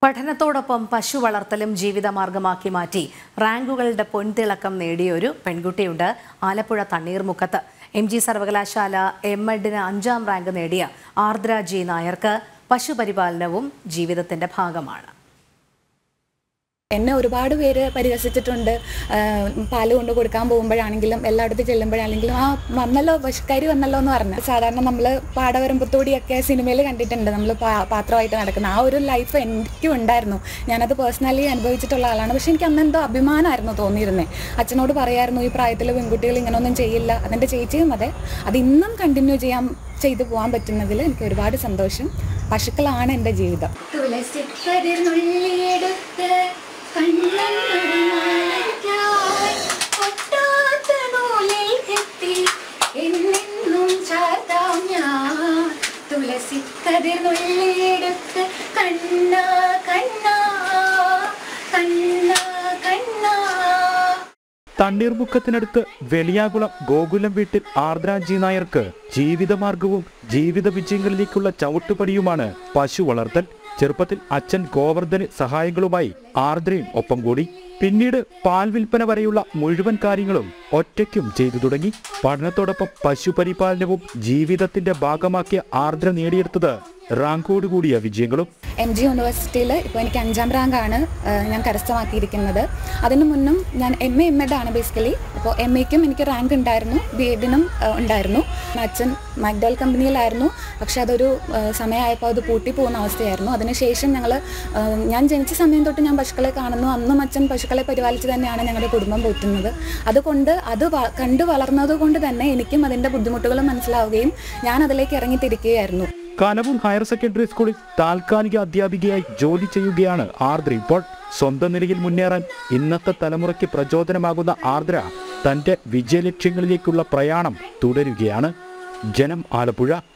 പഠനത്തോടൊപ്പം പശു വളർത്തലും ജീവിതമാർഗമാക്കി മാറ്റി റാങ്കുകളുടെ പൊൻതിളക്കം നേടിയൊരു പെൺകുട്ടിയുണ്ട് ആലപ്പുഴ തണ്ണീർമുക്കത്ത് എം ജി സർവകലാശാല എം എഡിന് അഞ്ചാം റാങ്ക് നേടിയ ആർദ്ര ജി നായർക്ക് പശുപരിപാലനവും ജീവിതത്തിന്റെ ഭാഗമാണ് എന്നെ ഒരുപാട് പേര് പരിഹസിച്ചിട്ടുണ്ട് ആഹ് പാല് കൊണ്ട് കൊടുക്കാൻ പോകുമ്പോഴാണെങ്കിലും എല്ലായിടത്തും ചെല്ലുമ്പോഴാണെങ്കിലും ആ വന്നല്ലോ പശുക്കാരി വന്നല്ലോ എന്ന് പറഞ്ഞു സാധാരണ നമ്മൾ പാടവരമ്പത്തോടിയൊക്കെ സിനിമയിൽ കണ്ടിട്ടുണ്ട് നമ്മൾ പാത്രമായിട്ട് നടക്കുന്ന ആ ഒരു ലൈഫ് എനിക്കും ഉണ്ടായിരുന്നു ഞാനത് പേഴ്സണലി അനുഭവിച്ചിട്ടുള്ള ആളാണ് പക്ഷെ എനിക്ക് അന്ന് എന്തോ അഭിമാനമായിരുന്നു തോന്നിയിരുന്നത് അച്ഛനോട് പറയായിരുന്നു ഈ പ്രായത്തിൽ പെൺകുട്ടികൾ ഇങ്ങനെയൊന്നും ചെയ്യില്ല അതെൻ്റെ ചേച്ചിയും അതെ അത് ഇന്നും കണ്ടിന്യൂ ചെയ്യാൻ ചെയ്തു പോകാൻ പറ്റുന്നതിൽ എനിക്ക് ഒരുപാട് സന്തോഷം പശുക്കളാണ് എൻ്റെ ജീവിതം തുളസിക്കതിർന്നുള്ളിയെടുത്ത് കണ്ണനൊരുമാലയ്ക്കായി പൊട്ടാത്ത നൂലിൽ കെട്ടി എന്നെന്നും ചാർത്താം ഞാൻ തുളസിക്കതിർന്നുള്ളിയെടുത്ത് കണ്ണ കണ്ണ കണ്ണ കണ്ണ തണ്ണീർമുക്കത്തിനടുത്ത് വെളിയാകുളം ഗോകുലം വീട്ടിൽ ആർദ്രാജി നായർക്ക് ജീവിതമാർഗവും ജീവിത വിജയങ്ങളിലേക്കുള്ള ചവിട്ടുപടിയുമാണ് പശു വളർത്തൽ ചെറുപ്പത്തിൽ അച്ഛൻ ഗോവർദ്ധന് സഹായങ്ങളുമായി ആർദ്രയും ഒപ്പം കൂടി പിന്നീട് പാൽ വിൽപ്പന വരെയുള്ള മുഴുവൻ കാര്യങ്ങളും ഒറ്റയ്ക്കും ചെയ്തു തുടങ്ങി പഠനത്തോടൊപ്പം പശുപരിപാലനവും ജീവിതത്തിന്റെ ഭാഗമാക്കിയ ആർദ്ര നേടിയെടുത്തത് റാങ്കോടുകൂടിയ വിജയങ്ങളും എം ജി യൂണിവേഴ്സിറ്റിയിൽ ഇപ്പോൾ എനിക്ക് അഞ്ചാം റാങ്കാണ് ഏഹ്, ഞാൻ കരസ്ഥമാക്കിയിരിക്കുന്നത് അതിനു മുന്നും ഞാൻ എം എ എം എഡ് ആണ് ബേസിക്കലി അപ്പോൾ എം എക്കും എനിക്ക് റാങ്ക് ഉണ്ടായിരുന്നു ബി എഡിനും ഉണ്ടായിരുന്നു അച്ഛൻ മക്ഡോൾ കമ്പനിയിലായിരുന്നു പക്ഷെ അതൊരു ഏഹ്, സമയമായപ്പോൾ അത് പൂട്ടിപ്പോകുന്ന അവസ്ഥയായിരുന്നു അതിനുശേഷം ഞങ്ങൾ ഞാൻ ജനിച്ച സമയം തൊട്ട് ഞാൻ പശുക്കളെ കാണുന്നു അന്നും അച്ഛൻ പശുക്കളെ പരിപാലിച്ച് തന്നെയാണ് ഞങ്ങളുടെ കുടുംബം പോറ്റുന്നത് അതുകൊണ്ട് അത് വ- കണ്ടു വളർന്നത് കൊണ്ട് തന്നെ എനിക്കും അതിൻ്റെ ബുദ്ധിമുട്ടുകൾ മനസ്സിലാവുകയും ഞാൻ അതിലേക്ക് ഇറങ്ങിത്തിരിക്കുകയായിരുന്നു കലവൂർ ഹയർ സെക്കൻഡറി സ്കൂളിൽ താൽക്കാലിക അധ്യാപികയായി ജോലി ചെയ്യുകയാണ് ആർദ്ര ഇപ്പോൾ സ്വന്തം നിലയിൽ മുന്നേറാൻ ഇന്നത്തെ തലമുറയ്ക്ക് പ്രചോദനമാകുന്ന ആർദ്ര തന്റെ വിജയലക്ഷ്യങ്ങളിലേക്കുള്ള പ്രയാണം തുടരുകയാണ് ജനം ആലപ്പുഴ